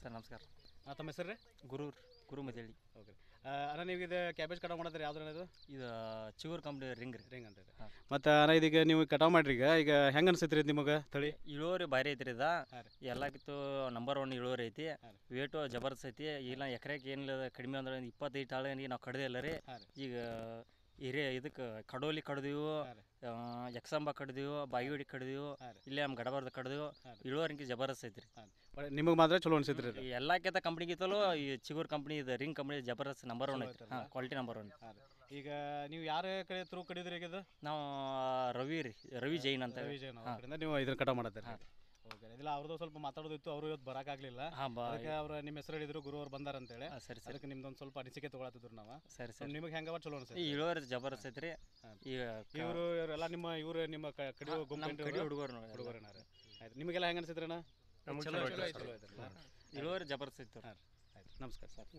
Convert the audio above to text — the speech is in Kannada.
ಸರ್ ನಮಸ್ಕಾರ ಆ, ತಮ್ಮ ಹೆಸರು ರೀ ಗುರು ಗುರು ಮದೇಳಿ ಓಕೆ ಅಣ್ಣ ನೀವು ಇದು ಕ್ಯಾಬೇಜ್ ಕಟಾವು ಮಾಡಿದ್ರೆ ಯಾವ್ದು ಇದು ಇದು ಚಿಗುರ್ ಕಂಪ್ನಿ ರಿಂಗ್ ರೀ ರಿಂಗ್ ಅಂತ ಹಾಂ. ಮತ್ತು ಅಣ್ಣ ಇದೀಗ ನೀವು ಕಟಾವು ಮಾಡ್ರಿ ಈಗ ಈಗ ಹೆಂಗೆ ಅನ್ಸೈತ್ರಿ ಇದು ನಿಮಗೆ ತಳಿ ಇಳುವರಿ ಭಾರಿ ಐತ್ರಿ ಇದ ಹಾಂ ರೀ. ಎಲ್ಲಕ್ಕಿತ್ತು ನಂಬರ್ ಒನ್ ಇಳುವರಿ ಐತಿ ಹಾಂ ರೀ. ವೇಟು ಜಬರ್ದಸ್ತ್ ಐತಿ ಇಲ್ಲ ಎಕರೆಗೆ ಏನಿಲ್ಲ ಕಡಿಮೆ ಅಂದ್ರೆ ಒಂದು ಇಪ್ಪತ್ತೈದು ತಾಳಿಗೆ ನಾವು ಕಡ್ದೇ ಇಲ್ಲ ರೀ ಹಾಂ ರೀ. ಈಗ ಹಿರಿಯ ಇದಕ್ಕೆ ಕಡೋಲಿ ಕಡ್ದೀವು ಹಾಂ ರೀ. ಯಕ್ಷಂಬ ಕಡ್ದೀವು ಬಾಯಿಹುಡಿ ಕಡ್ದೀವು ಹಾಂ ರೀ. ಇಲ್ಲೇ ನಮ್ಮ ಗಡಬರ್ದ ಕಡ್ದೀವು ಹಾಂ ರೀ. ಇಳುವರಿಕೆ ಜಬರ್ದಸ್ತ್ ಐತ್ರಿ ನಿಮಗೆ ಮಾತ್ರ ಚಲೋ ಅನ್ಸೈತ್ರಿ ಇದು ಎಲ್ಲಕ್ಕಿಂತ ಕಂಪ್ನಿಗಿತ್ತಲೂ ಈ ಚಿಗುರ್ ಕಂಪ್ನಿ ಇದು ರಿಂಗ್ ಕಂಪ್ನಿ ಜಬರ್ದಸ್ತ್ ನಂಬರ್ ಒನ್ ಚಲೋ ಐತಿ ಐತಲ್ಲ? ಹಾಂ ಕ್ವಾಲಿಟಿ ನಂಬರ್ ಒನ್ ಹಾಂ ರೀ. ಈಗ ನೀವು ಯಾರ ಕಡೆ ಥ್ರೂ ಕಡಿದ್ರಿ ಈಗ ಇದು ನಾವು ರವಿ ರೀ ರವಿ ಜೈನ್ ಅಂತ ರವಿ ಜೈನ್ ಅವ್ರ ಹಾಂ. ಕಡೆಯಿಂದ ನೀವು ಇದನ್ನ ಕಟಾವು ಮಾಡತ್ತೀರಿ ಹಾಂ. ಓಕೆ ಇಲ್ಲ ಅವ್ರದ್ದು ಸ್ವಲ್ಪ ಮಾತಾಡೋದಿತ್ತು ಅವರು ಇವತ್ತು ಬರೋಕ್ಕಾಗಲಿಲ್ಲ ಹಾಂ ಬಾ ಅದಕ್ಕೆ ಅವ್ರ ನಿಮ್ಮ ಹೆಸರು ಹೇಳಿದ್ರು ಗುರು ಅವ್ರು ಬಂದಾರಂತೇಳಿ ಹಾಂ, ಸರಿ ಸರಿ ಅದಕ್ಕೆ ನಿಮ್ದೊಂದು ಸ್ವಲ್ಪ ಅನಿಸಿಕೆ ತೊಗೊಳತ್ತಿದ್ರು ನಾವು ಸರಿ ಸರಿ ನಿಮಗೆ ಹೆಂಗವ ಚಲೋ ಈ ಅನ್ಸೈತಿ ಇಳುವರಿ ಜಬರ್ದಸ್ತ್ ಐತ್ರಿ ಹಾಂ. ಈಗ ಇವರು ಇವರೆಲ್ಲ ನಿಮ್ಮ ಇವರು ನಿಮ್ಮ ಕ- ಕಡಿಯೋ ನಮ್ಮ ಗುಂಪು ಕಡಿ ಹುಡುಗರು ಹುಡುಗರನ್ನ ಆಯ್ತು ನಿಮಗೆಲ್ಲ ಹೆಂಗೆ ಅನ್ಸಿದ್ರಿ ಅಣ್ಣ ನಮ್ಗೆ ಚಲೋ ಚಲೋ ಐತಲ್ಲ? ಇಳುವರಿ ಜಬರ್ದಸ್ತ್ ಐತಿ ಹಾಂ. ಆಯ್ತು ನಮಸ್ಕಾರ ಸರ್